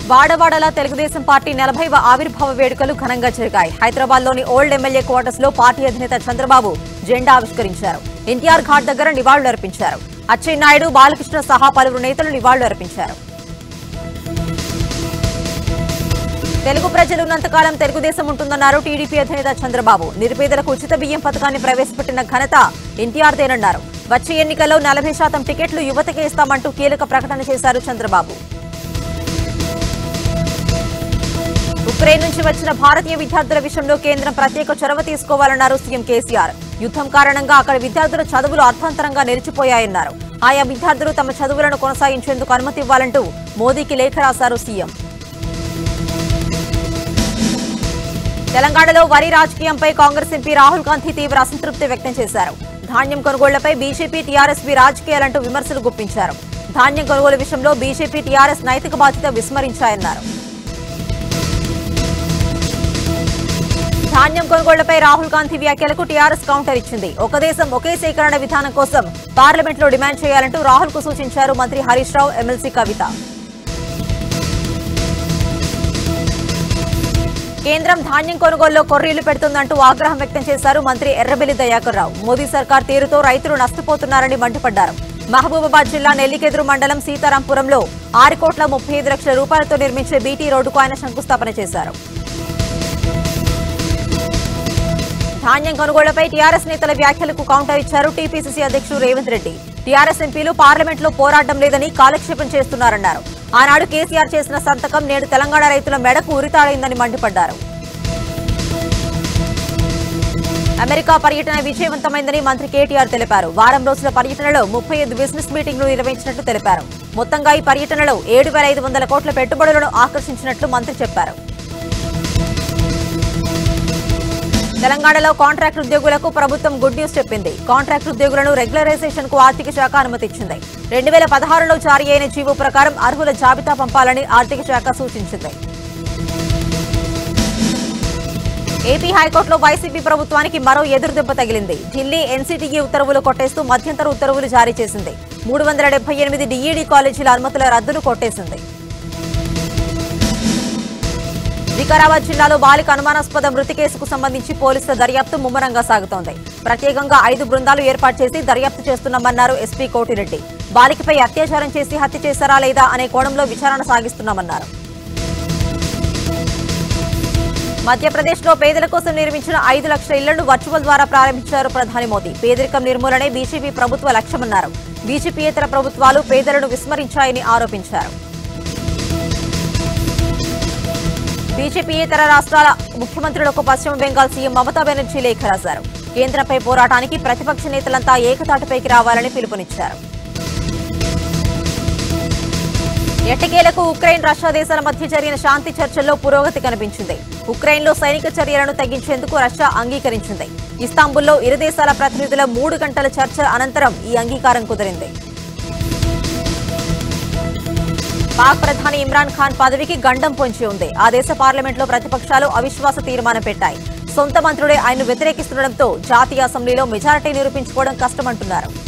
వాడవాడలా Telugu Desam party నలభైవ ఆవిర్భావ వేడుకలు ఘనంగా జరిగాయి హైదరాబాద్ లోని ఓల్డ్ ఎమ్మెల్యే క్వార్టర్స్ లో పార్టీ అధినేత చంద్రబాబు జెండా ఆవిష్కరించారు ఎన్టీఆర్ ఘాట్ దగ్గర నివాళులర్పించారు అచ్చెన్నాయుడు బాలకృష్ణ సహా పలువురు నేతలు నివాళులర్పించారు తెలుగు ప్రజలు ఉన్నంతకాలం తెలుగుదేశం ఉంటుందన్నారు టీడీపీ అధినేత చంద్రబాబు నిరుపేదలకు ఉచిత బియ్యం పథకాన్ని ప్రవేశపెట్టిన ఘనత ఎన్టీఆర్దేనన్నారు వచ్చే ఎన్నికల్లో నలభై శాతం టికెట్లు యువతకే ఇస్తామంటూ కీలక ప్రకటన చేశారు చంద్రబాబు ఉక్రెయిన్ నుంచి వచ్చిన భారతీయ విద్యార్థుల విషయంలో కేంద్రం ప్రత్యేక చొరవ తీసుకోవాలన్నారు సీఎం కేసీఆర్ యుద్ధం కారణంగా అక్కడ విద్యార్థుల చదువులు అర్థాంతరంగా నిలిచిపోయాయన్నారు ఆయా విద్యార్థులు తమ చదువులను కొనసాగించేందుకు అనుమతి ఇవ్వాలంటూ మోదీకి లేఖ రాశారు సీఎం తెలంగాణలో వరి రాజకీయంపై కాంగ్రెస్ ఎంపీ రాహుల్ గాంధీ తీవ్ర అసంతృప్తి వ్యక్తం చేశారు ధాన్యం కొనుగోళ్లపై బీజేపీ టీఆర్ఎస్పీ రాజకీయాలంటూ విమర్శలు గుప్పించారు ధాన్యం కొనుగోలు విషయంలో బీజేపీ టీఆర్ఎస్ నైతిక బాధ్యత విస్మరించాయన్నారు ధాన్యం కొనుగోళ్లపై రాహుల్ గాంధీ వ్యాఖ్యలకు టీఆర్ఎస్ కౌంటర్ ఇచ్చింది ఒక దేశం ఒకే సేకరణ విధానం కోసం పార్లమెంట్లో డిమాండ్ చేయాలంటూ రాహుల్ కు సూచించారు మంత్రి హరీష్ రావు ఎమ్మెల్సీ కవిత కేంద్రం ధాన్యం కొనుగోలులో కొర్రీలు పెడుతుందంటూ ఆగ్రహం వ్యక్తం చేశారు మంత్రి ఎర్రబెల్లి దయాకర్ రావు మోదీ సర్కార్ తీరుతో రైతులు నష్టపోతున్నారని మండిపడ్డారు మహబూబాబాద్ జిల్లా నెల్లికెదురు మండలం సీతారాంపురంలో ఆరు కోట్ల ముప్పై ఐదు లక్షల రూపాయలతో నిర్మించే బీటీ రోడ్డుకు ఆయన శంకుస్థాపన చేశారు ధాన్యం కొనుగోళ్లపై టీఆర్ఎస్ నేతల వ్యాఖ్యలకు కౌంటర్ ఇచ్చారు టీపీసీసీ అధ్యక్షుడు రేవంత్ రెడ్డి టీఆర్ఎస్ ఎంపీలు పార్లమెంట్లో పోరాటం లేదని కాలక్షేపం చేస్తున్నారన్నారు ఆనాడు కేసీఆర్ చేసిన సంతకం నేడు తెలంగాణ రైతుల మెడకు ఉరితాడైందని మండిపడ్డారు అమెరికా పర్యటన విజయవంతమైందని మంత్రి కేటీఆర్ తెలిపారు వారం రోజుల పర్యటనలో ముప్పై ఐదు బిజినెస్ మీటింగ్లు నిర్వహించినట్లు తెలిపారు మొత్తంగా ఈ పర్యటనలో ఏడు వేల ఐదు వందల కోట్ల పెట్టుబడులను ఆకర్షించినట్లు మంత్రి చెప్పారు తెలంగాణలో కాంట్రాక్ట్ ఉద్యోగులకు ప్రభుత్వం గుడ్ న్యూస్ చెప్పింది కాంట్రాక్ట్ ఉద్యోగులను రెగ్యులరైజేషన్ కు ఆర్థిక శాఖ అనుమతిచ్చింది రెండు వేల పదహారులో జారీ అయిన జీవో ప్రకారం అర్హుల జాబితా పంపాలని ఆర్థిక శాఖ సూచించింది ఏపీ హైకోర్టులో వైసీపీ ప్రభుత్వానికి మరో ఎదురుదెబ్బ తగిలింది ఢిల్లీ ఎన్సీటీఈ ఉత్తర్వులు కొట్టేస్తూ మధ్యంతర ఉత్తర్వులు జారీ చేసింది మూడు వందల డెబ్బై ఎనిమిది డీఈడీ కాలేజీల అనుమతుల రద్దును కొట్టేసింది వికారాబాద్ జిల్లాలో బాలిక అనుమానాస్పద మృతి కేసుకు సంబంధించి పోలీసుల దర్యాప్తు ముమ్మరంగా సాగుతోంది ప్రత్యేకంగా ఐదు బృందాలు ఏర్పాటు చేసి దర్యాప్తు చేస్తున్నామన్నారు ఎస్పీ కోటిరెడ్డి బాలికపై అత్యాచారం చేసి హత్య చేశారా లేదా అనే కోణంలో విచారణ సాగిస్తున్నామన్నారు మధ్యప్రదేశ్లో పేదల కోసం నిర్మించిన ఐదు లక్షల ఇళ్లను వర్చువల్ ద్వారా ప్రారంభించారు ప్రధాని మోదీ పేదరికం నిర్మూలనే బీజేపీ ప్రభుత్వ లక్ష్యమన్నారు బీజేపీయేతర ప్రభుత్వాలు పేదలను విస్మరించాయని ఆరోపించారు బీజేపీయేతర రాష్ట్రాల ముఖ్యమంత్రులకు పశ్చిమ బెంగాల్ సీఎం మమతా బెనర్జీ లేఖ రాశారు కేంద్రంపై పోరాటానికి ప్రతిపక్ష నేతలంతా ఏకతాటిపైకి రావాలని పిలుపునిచ్చారు ఎట్టకేలకు ఉక్రెయిన్ రష్యా దేశాల మధ్య జరిగిన శాంతి చర్చల్లో పురోగతి కనిపించింది ఉక్రెయిన్లో సైనిక చర్యలను తగ్గించేందుకు రష్యా అంగీకరించింది ఇస్తాంబుల్లో ఇరు దేశాల ప్రతినిధుల మూడు గంటల చర్చ అనంతరం ఈ అంగీకారం కుదిరింది పాక్ ప్రధాని ఇమ్రాన్ ఖాన్ పదవికి గండం పొంచి ఉంది ఆ దేశ పార్లమెంట్లో ప్రతిపక్షాలు అవిశ్వాస తీర్మానం పెట్టాయి సొంత మంత్రుడే ఆయన్ను వ్యతిరేకిస్తుండటంతో జాతీయ అసెంబ్లీలో మెజారిటీ నిరూపించుకోవడం కష్టమంటున్నారు